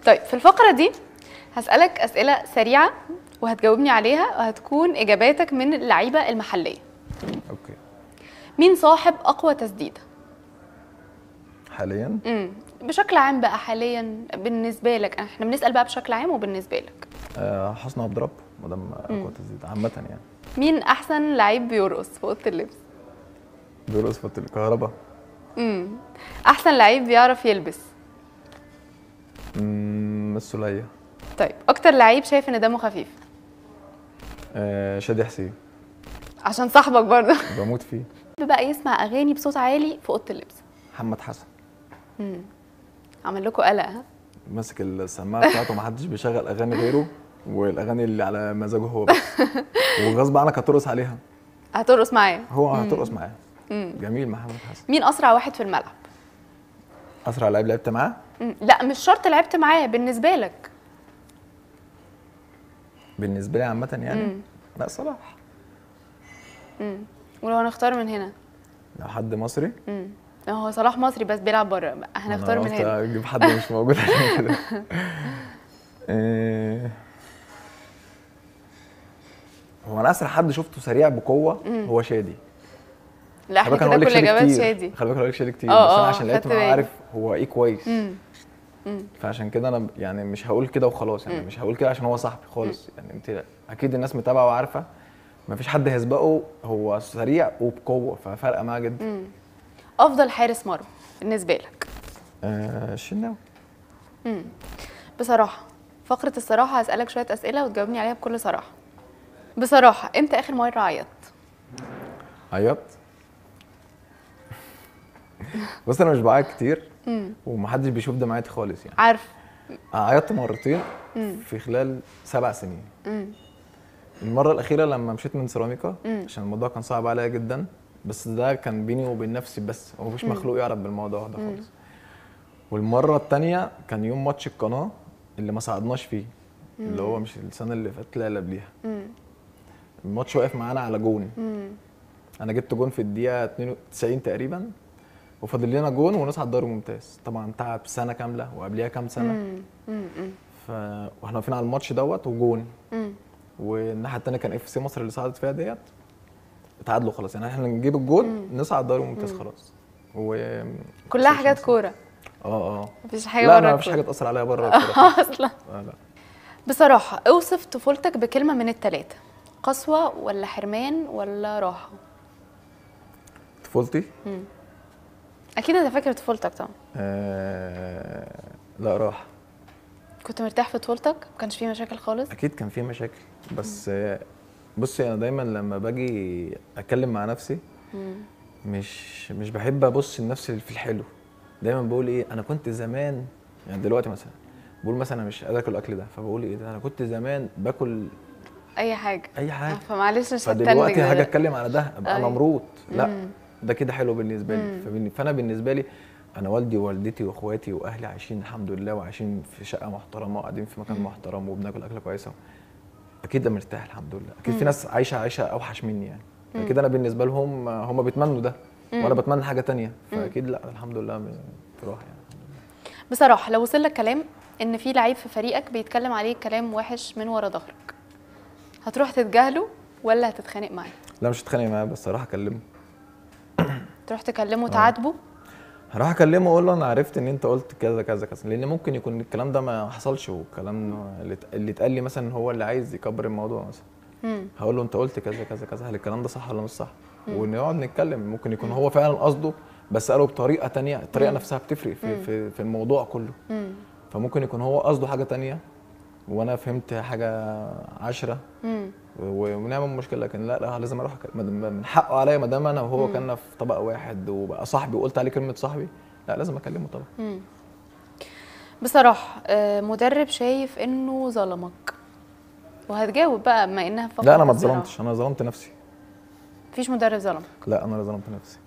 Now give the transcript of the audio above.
طيب في الفقره دي هسالك اسئله سريعه وهتجاوبني عليها وهتكون اجاباتك من اللعيبه المحليه اوكي مين صاحب اقوى تسديده حاليا امم بشكل عام بقى حاليا بالنسبه لك احنا بنسال بقى بشكل عام وبالنسبه لك آه حسن عبد رب ما دام اقوى تسديد عامه يعني مين احسن لعيب بيرقص في اوضه اللبس بيرقص في الكهرباء امم احسن لعيب بيعرف يلبس امم السوليه طيب اكتر لعيب شايف ان دمه خفيف آه شادي حسين عشان صاحبك برضه بموت فيه بقى يسمع اغاني بصوت عالي في اوضه اللبس محمد حسن عمل لكم قلق ها ماسك السماعه بتاعته ما حدش بيشغل اغاني غيره والاغاني اللي على مزاجه هو بس وغصب عنك هترقص عليها هترقص معاه هو هترقص معاه جميل محمد حسن مين اسرع واحد في الملعب اسرع لعيب لعبت معاه مم. لا مش شرط لعبت معاه بالنسبه لك بالنسبه لي عامه يعني لا صلاح ولو هنختار من هنا لو حد مصري امم هو صلاح مصري بس بيلعب بره هنختار أنا من قلت هنا اجيب حد مش موجود عشان كده إيه، هو انا اسرع حد شفته سريع بقوه هو شادي لا خلي احنا بالك كده أنا كل هقول لك اجابات كتير. شادي خلي بالك هقول لك شادي كتير آه، بس انا آه، عشان لعبت خدت معاه بالي. عارف هو ايه كويس امم فعشان كده انا يعني مش هقول كده وخلاص يعني مش هقول كده عشان هو صاحبي خالص يعني انت اكيد الناس متابعه وعارفه مفيش حد هيسبقه هو سريع وبقوه ففارقه معاه جدا افضل حارس مرمى بالنسبه لك آه الشناوي بصراحه فقره الصراحه هسالك شويه اسئله وتجاوبني عليها بكل صراحه بصراحه امتى اخر مره عيطت عيطت بص انا مش بعيط كتير ومحدش بيشوف دمعتي خالص يعني عارف عيطت مرتين في خلال سبع سنين المره الاخيره لما مشيت من سيراميكا عشان الموضوع كان صعب عليا جدا بس ده كان بيني وبين نفسي بس هو مش مخلوق يعرف بالموضوع ده خالص والمره التانية كان يوم ماتش القناه اللي ما صعدناش فيه اللي هو مش السنه اللي فاتت لا اللي قبليها الماتش واقف معانا على جون انا جبت جون في الدقيقه 92 تقريبا وفاضل لنا جون ونصعد دوري ممتاز طبعا تعب سنه كامله وقبليها كام سنه ف... واحنا واقفين على الماتش دوت وجون والناحيه الثانيه كان اف سي مصر اللي صعدت فيها ديت اتعادلوا خلاص يعني احنا نجيب الجون نصعد دوري ممتاز خلاص و كلها حاجات كوره اه اه مفيش حاجه لا بره انا مفيش الكورة. حاجه تاثر عليا بره الكورة. اصلا آه لا بصراحه اوصف طفولتك بكلمه من الثلاثه قسوه ولا حرمان ولا راحه طفولتي اكيد انت فاكر طفولتك طبعا آه... لا راح كنت مرتاح في طفولتك ما كانش فيه مشاكل خالص اكيد كان في مشاكل بس آه، بصي انا دايما لما باجي اتكلم مع نفسي مش مش بحب ابص لنفسي في الحلو دايما بقول ايه انا كنت زمان يعني دلوقتي مثلا بقول مثلا انا مش قادر اكل الاكل ده فبقول ايه ده انا كنت زمان باكل اي حاجه اي حاجه فمعلش مش هتنك فدلوقتي هاجي ده. اتكلم على ده ابقى أيوة. ممروط لا ده كده حلو بالنسبه لي فبن- فانا بالنسبه لي انا والدي ووالدتي واخواتي واهلي عايشين الحمد لله وعايشين في شقه محترمه وقاعدين في مكان محترم وبناكل اكله كويسه اكيد انا مرتاح الحمد لله اكيد في ناس عايشه عايشه اوحش مني يعني اكيد انا بالنسبه لهم آه، هم بيتمنوا ده وانا بتمنى حاجه تانية فاكيد لا الحمد لله م- في راحه يعني بصراحه لو وصل لك كلام ان في لعيب في فريقك بيتكلم عليك كلام وحش من ورا ظهرك هتروح تتجاهله ولا هتتخانق معاه لا مش هتخانق معاه بس هروح اكلمه تروح تكلمه تعاتبه هروح اكلمه واقول له انا عرفت ان انت قلت كذا كذا كذا لان ممكن يكون الكلام ده ما حصلش والكلام اللي ات- اللي اتقال لي مثلا هو اللي عايز يكبر الموضوع مثلا مم. هقول له انت قلت كذا كذا كذا هل الكلام ده صح ولا مش صح ونقعد نتكلم ممكن يكون هو فعلا قصده بس قاله بطريقه تانية الطريقه نفسها بتفرق في, في في الموضوع كله مم. فممكن يكون هو قصده حاجه تانية وانا فهمت حاجه عشرة مم. و- ونعمل مشكله لكن لا لا لازم اروح أكلم. ما دام- من حقه عليا ما دام انا وهو كنا في طبق واحد وبقى صاحبي وقلت عليه كلمه صاحبي لا لازم اكلمه طبعا بصراحه آه، مدرب شايف انه ظلمك وهتجاوب بقى بما انها فقط لا انا ما الصراحة. اتظلمتش انا ظلمت نفسي مفيش مدرب ظلمك لا انا اللي ظلمت نفسي